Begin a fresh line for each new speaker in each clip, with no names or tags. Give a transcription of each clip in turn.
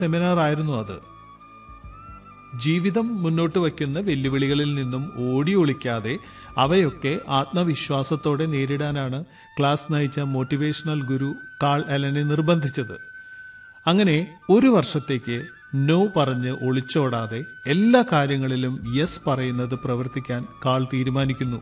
Seminar ആയിരുന്നു അത് ജീവിതം മുന്നോട്ട് വയ്ക്കുന്ന വെല്ലുവിളികളിൽ നിന്നും ഓടി ഒളിക്കാതെ അവയൊക്കെ ആത്മവിശ്വാസത്തോടെ നേരിടാനാണ് ക്ലാസ് നയിച്ച മോട്ടിവേഷണൽ ഗുരു കാൾ അലനെ നിർബന്ധിച്ചത് അങ്ങനെ ഒരു വർഷത്തേക്ക് നോ പറഞ്ഞ് ഒളിച്ചോടാതെ എല്ലാ കാര്യങ്ങളിലും യെസ് പറയുന്നത് പ്രവർത്തിക്കാൻ കാൾ തീരുമാനിക്കുന്നു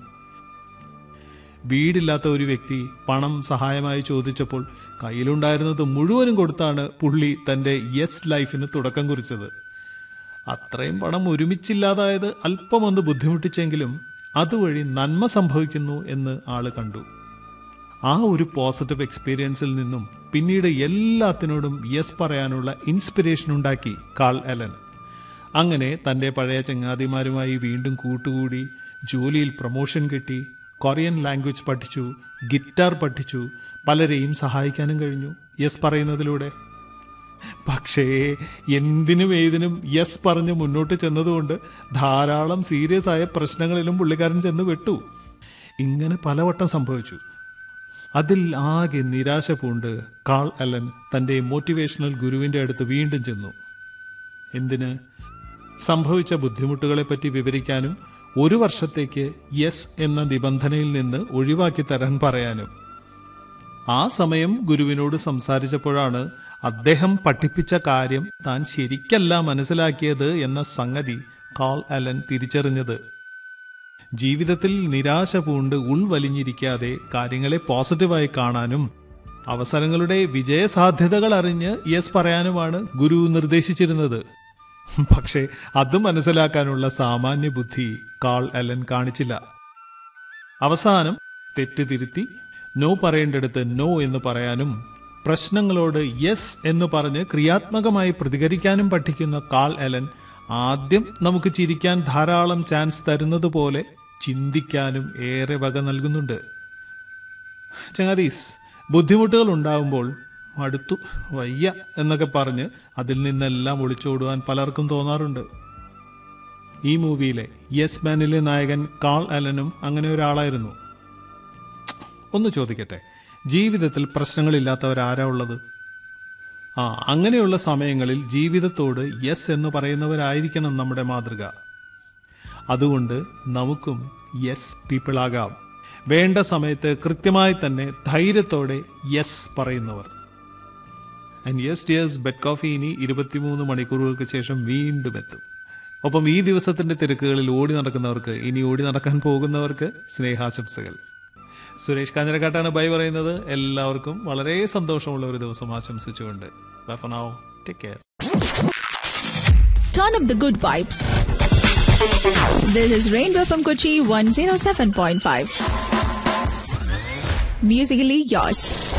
വീടില്ലാത്ത ഒരു വ്യക്തി പണം സഹായമായി ചോദിച്ചപ്പോൾ കയ്യിലുണ്ടായിരുന്നത് മുഴുവനും കൊടുത്താണ് പുള്ളി തന്റെ യെസ് ലൈഫിന് തുടക്കം കുറിച്ചത് അത്രയും പണം ഒരുമിച്ചില്ലാതായത് അല്പമൊന്ന് ബുദ്ധിമുട്ടിച്ചെങ്കിലും അതുവഴി നന്മ സംഭവിക്കുന്നു എന്ന് ആള് കണ്ടു ആ ഒരു പോസിറ്റീവ് എക്സ്പീരിയൻസിൽ നിന്നും പിന്നീട് എല്ലാത്തിനോടും യെസ് പറയാനുള്ള ഇൻസ്പിറേഷൻ ഉണ്ടാക്കി കാൾ എലൻ അങ്ങനെ തന്റെ പഴയ ചങ്ങാതിമാരുമായി വീണ്ടും കൂട്ടുകൂടി ജോലിയിൽ പ്രൊമോഷൻ കിട്ടി കൊറിയൻ ലാംഗ്വേജ് പഠിച്ചു ഗിറ്റാർ പഠിച്ചു പലരെയും സഹായിക്കാനും കഴിഞ്ഞു യെസ് പറയുന്നതിലൂടെ പക്ഷേ എന്തിനും ഏതിനും യെസ് പറഞ്ഞ് മുന്നോട്ട് ചെന്നതുകൊണ്ട് ധാരാളം സീരിയസ് ആയ പ്രശ്നങ്ങളിലും പുള്ളിക്കാരൻ ചെന്ന് വിട്ടു ഇങ്ങനെ പലവട്ടം സംഭവിച്ചു അതിൽ ആകെ നിരാശ പൂണ്ട് കാൾ അലൻ തന്റെ മോട്ടിവേഷണൽ ഗുരുവിന്റെ അടുത്ത് വീണ്ടും ചെന്നു എന്തിന് സംഭവിച്ച ബുദ്ധിമുട്ടുകളെപ്പറ്റി വിവരിക്കാനും ഒരു വർഷത്തേക്ക് യെസ് എന്ന നിബന്ധനയിൽ നിന്ന് ഒഴിവാക്കി തരാൻ പറയാനും ആ സമയം ഗുരുവിനോട് സംസാരിച്ചപ്പോഴാണ് അദ്ദേഹം പഠിപ്പിച്ച കാര്യം താൻ ശരിക്കല്ല മനസ്സിലാക്കിയത് എന്ന സംഗതി കാൾ അലൻ തിരിച്ചറിഞ്ഞത് ജീവിതത്തിൽ നിരാശ പൂണ്ട് ഉൾവലിഞ്ഞിരിക്കാതെ കാര്യങ്ങളെ പോസിറ്റീവായി കാണാനും അവസരങ്ങളുടെ വിജയസാധ്യതകൾ അറിഞ്ഞ് യെസ് പറയാനുമാണ് ഗുരു നിർദ്ദേശിച്ചിരുന്നത് പക്ഷേ അത് മനസ്സിലാക്കാനുള്ള സാമാന്യ ബുദ്ധി കാൾ അലൻ കാണിച്ചില്ല അവസാനം തെറ്റ് തിരുത്തി നോ പറയേണ്ടടുത്ത് നോ എന്ന് പറയാനും പ്രശ്നങ്ങളോട് യെസ് എന്ന് പറഞ്ഞ് ക്രിയാത്മകമായി പ്രതികരിക്കാനും പഠിക്കുന്ന കാൾ എലൻ ആദ്യം നമുക്ക് ചിരിക്കാൻ ധാരാളം ചാൻസ് തരുന്നത് പോലെ ചിന്തിക്കാനും ഏറെ വക നൽകുന്നുണ്ട് ചങ്ങാതീസ് ബുദ്ധിമുട്ടുകൾ ഉണ്ടാകുമ്പോൾ അടുത്തു വയ്യ എന്നൊക്കെ പറഞ്ഞ് അതിൽ നിന്നെല്ലാം ഒളിച്ചോടുവാൻ പലർക്കും തോന്നാറുണ്ട് ഈ മൂവിയിലെ യെസ് മാനിലെ നായകൻ കാൾ അലനും അങ്ങനെ ഒരാളായിരുന്നു ഒന്ന് ചോദിക്കട്ടെ ജീവിതത്തിൽ പ്രശ്നങ്ങളില്ലാത്തവരാരാ ഉള്ളത് ആ അങ്ങനെയുള്ള സമയങ്ങളിൽ ജീവിതത്തോട് യെസ് എന്ന് പറയുന്നവരായിരിക്കണം നമ്മുടെ മാതൃക അതുകൊണ്ട് നമുക്കും യെസ് പീപ്പിൾ ആകാം വേണ്ട സമയത്ത് കൃത്യമായി തന്നെ ധൈര്യത്തോടെ യെസ് പറയുന്നവർ and yes dears bed coffee ഇനി ഇരുപത്തിമൂന്ന് മണിക്കൂറുകൾക്ക് ശേഷം വീണ്ടും എത്തും ഒപ്പം ഈ ദിവസത്തിന്റെ തിരക്കുകളിൽ ഓടി നടക്കുന്നവർക്ക് ഇനി ഓടി നടക്കാൻ പോകുന്നവർക്ക് സ്നേഹാശംസകൾ സുരേഷ് കാഞ്ഞിരക്കാട്ടാണ് ബൈ പറയുന്നത് എല്ലാവർക്കും വളരെ സന്തോഷമുള്ള ഒരു ദിവസം ആശംസിച്ചുകൊണ്ട് bye for now take care
Turn up the good vibes. This is Rainbow from Kochi 107.5. Musically yours.